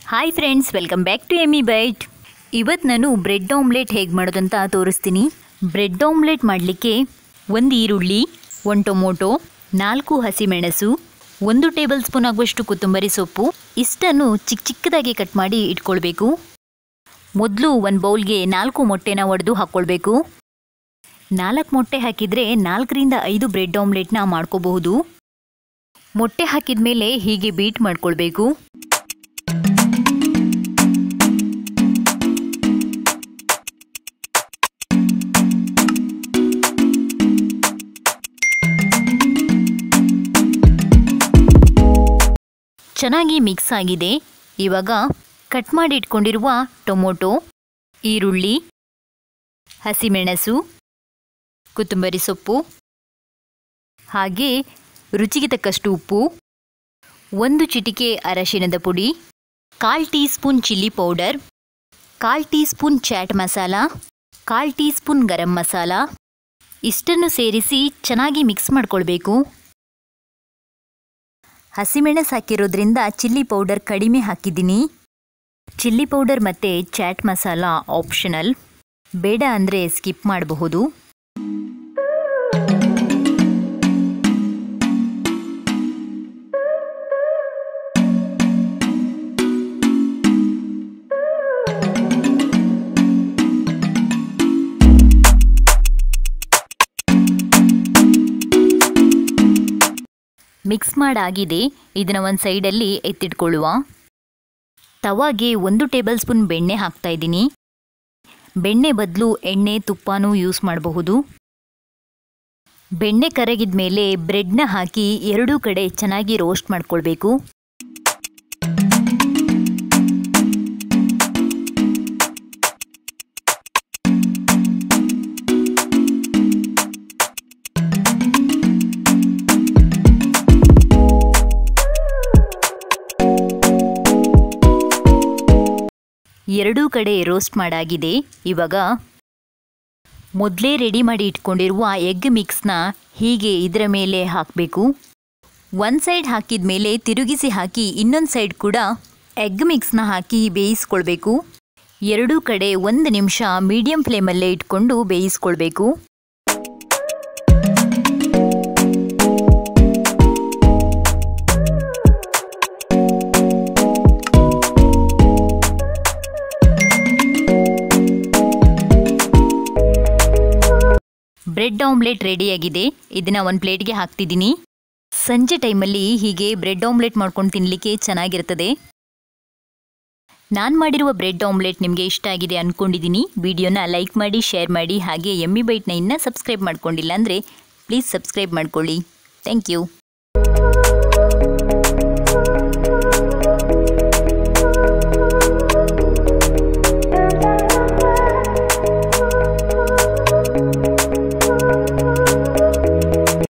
hi friends welcome back to Emi Bite ಇವತ್ತು ನಾನು bread omelette ಹೇಗೆ ಮಾಡೋದಂತ ತೋರಿಸ್ತೀನಿ ಬ್ರೆಡ್ ಆಮ್ಲೆಟ್ ಮಾಡಲಿಕ್ಕೆ ಒಂದು ಈರುಳ್ಳಿ ಒಂದು ಟೊಮೊಟೊ ನಾಲ್ಕು ಹಸಿಮೆಣಸು ಒಂದು ಟೇಬಲ್ ಸ್ಪೂನ್ ಆಗುವಷ್ಟು ಕೊತ್ತಂಬರಿ ಸೊಪ್ಪು ಇಷ್ಟನ್ನು ಚಿಕ್ಕ ಚಿಕ್ಕದಾಗಿ ಕಟ್ ಮಾಡಿ ಇಟ್ಕೊಳ್ಬೇಕು ಮೊದಲು ಒಂದು ಬೌಲ್ಗೆ ನಾಲ್ಕು ಮೊಟ್ಟೆನ ಒಡೆದು ಹಾಕ್ಕೊಳ್ಬೇಕು ನಾಲ್ಕು ಮೊಟ್ಟೆ ಹಾಕಿದರೆ ನಾಲ್ಕರಿಂದ ಐದು ಬ್ರೆಡ್ ಆಮ್ಲೆಟ್ನ ಮಾಡ್ಕೋಬಹುದು ಮೊಟ್ಟೆ ಹಾಕಿದ ಮೇಲೆ ಹೀಗೆ ಬೀಟ್ ಮಾಡ್ಕೊಳ್ಬೇಕು ಚೆನ್ನಾಗಿ ಮಿಕ್ಸ್ ಆಗಿದೆ ಇವಾಗ ಕಟ್ ಮಾಡಿ ಇಟ್ಕೊಂಡಿರುವ ಟೊಮೊಟೊ ಈರುಳ್ಳಿ ಹಸಿಮೆಣಸು ಕೊತ್ತಂಬರಿ ಸೊಪ್ಪು ಹಾಗೆ ರುಚಿಗೆ ತಕ್ಕಷ್ಟು ಉಪ್ಪು ಒಂದು ಚಿಟಿಕೆ ಅರಶಿನದ ಪುಡಿ ಕಾಲು ಟೀ ಸ್ಪೂನ್ ಚಿಲ್ಲಿ ಪೌಡರ್ ಕಾಲು ಟೀ ಸ್ಪೂನ್ ಚಾಟ್ ಮಸಾಲ ಕಾಲು ಟೀ ಸ್ಪೂನ್ ಗರಂ ಮಸಾಲ ಇಷ್ಟನ್ನು ಸೇರಿಸಿ ಚೆನ್ನಾಗಿ ಮಿಕ್ಸ್ ಮಾಡ್ಕೊಳ್ಬೇಕು ಹಸಿಮೆಣಸು ಹಾಕಿರೋದ್ರಿಂದ ಚಿಲ್ಲಿ ಪೌಡರ್ ಕಡಿಮೆ ಹಾಕಿದ್ದೀನಿ ಚಿಲ್ಲಿ ಪೌಡರ್ ಮತ್ತು ಚಾಟ್ ಮಸಾಲ ಆಪ್ಷನಲ್ ಬೇಡ ಅಂದರೆ ಸ್ಕಿಪ್ ಮಾಡಬಹುದು ಮಿಕ್ಸ್ ಮಾಡಾಗಿದೆ ಇದನ್ನು ಒಂದು ಸೈಡಲ್ಲಿ ಎತ್ತಿಟ್ಕೊಳ್ಳುವ ತವಾಗೆ ಒಂದು ಟೇಬಲ್ ಸ್ಪೂನ್ ಬೆಣ್ಣೆ ಹಾಕ್ತಾ ಇದ್ದೀನಿ ಬೆಣ್ಣೆ ಬದಲು ಎಣ್ಣೆ ತುಪ್ಪನೂ ಯೂಸ್ ಮಾಡಬಹುದು ಬೆಣ್ಣೆ ಕರಗಿದ ಮೇಲೆ ಬ್ರೆಡ್ನ ಹಾಕಿ ಎರಡೂ ಕಡೆ ಚೆನ್ನಾಗಿ ರೋಸ್ಟ್ ಮಾಡ್ಕೊಳ್ಬೇಕು ಎರಡೂ ಕಡೆ ರೋಸ್ಟ್ ಮಾಡಾಗಿದೆ ಇವಾಗ ಮೊದಲೇ ರೆಡಿ ಮಾಡಿ ಇಟ್ಕೊಂಡಿರುವ ಎಗ್ ಮಿಕ್ಸ್ನ ಹೀಗೆ ಇದರ ಮೇಲೆ ಹಾಕಬೇಕು ಒಂದು ಸೈಡ್ ಹಾಕಿದ ಮೇಲೆ ತಿರುಗಿಸಿ ಹಾಕಿ ಇನ್ನೊಂದು ಸೈಡ್ ಕೂಡ ಎಗ್ ಮಿಕ್ಸ್ನ ಹಾಕಿ ಬೇಯಿಸ್ಕೊಳ್ಬೇಕು ಎರಡೂ ಕಡೆ ಒಂದು ನಿಮಿಷ ಮೀಡಿಯಂ ಫ್ಲೇಮಲ್ಲೇ ಇಟ್ಕೊಂಡು ಬೇಯಿಸ್ಕೊಳ್ಬೇಕು ಬ್ರೆಡ್ ಆಮ್ಲೆಟ್ ರೆಡಿಯಾಗಿದೆ ಇದನ್ನು ಒಂದು ಪ್ಲೇಟ್ಗೆ ಹಾಕ್ತಿದ್ದೀನಿ ಸಂಜೆ ಟೈಮಲ್ಲಿ ಹೀಗೆ ಬ್ರೆಡ್ ಆಮ್ಲೆಟ್ ಮಾಡ್ಕೊಂಡು ತಿನ್ನಲಿಕ್ಕೆ ಚೆನ್ನಾಗಿರ್ತದೆ ನಾನು ಮಾಡಿರುವ ಬ್ರೆಡ್ ಆಮ್ಲೆಟ್ ನಿಮಗೆ ಇಷ್ಟ ಆಗಿದೆ ಅಂದ್ಕೊಂಡಿದ್ದೀನಿ ವಿಡಿಯೋನ ಲೈಕ್ ಮಾಡಿ ಶೇರ್ ಮಾಡಿ ಹಾಗೆ ಎಮ್ಮಿ ಬೈಟ್ನ ಇನ್ನೂ ಸಬ್ಸ್ಕ್ರೈಬ್ ಮಾಡ್ಕೊಂಡಿಲ್ಲ ಅಂದರೆ ಪ್ಲೀಸ್ ಸಬ್ಸ್ಕ್ರೈಬ್ ಮಾಡ್ಕೊಳ್ಳಿ ಥ್ಯಾಂಕ್ ಯು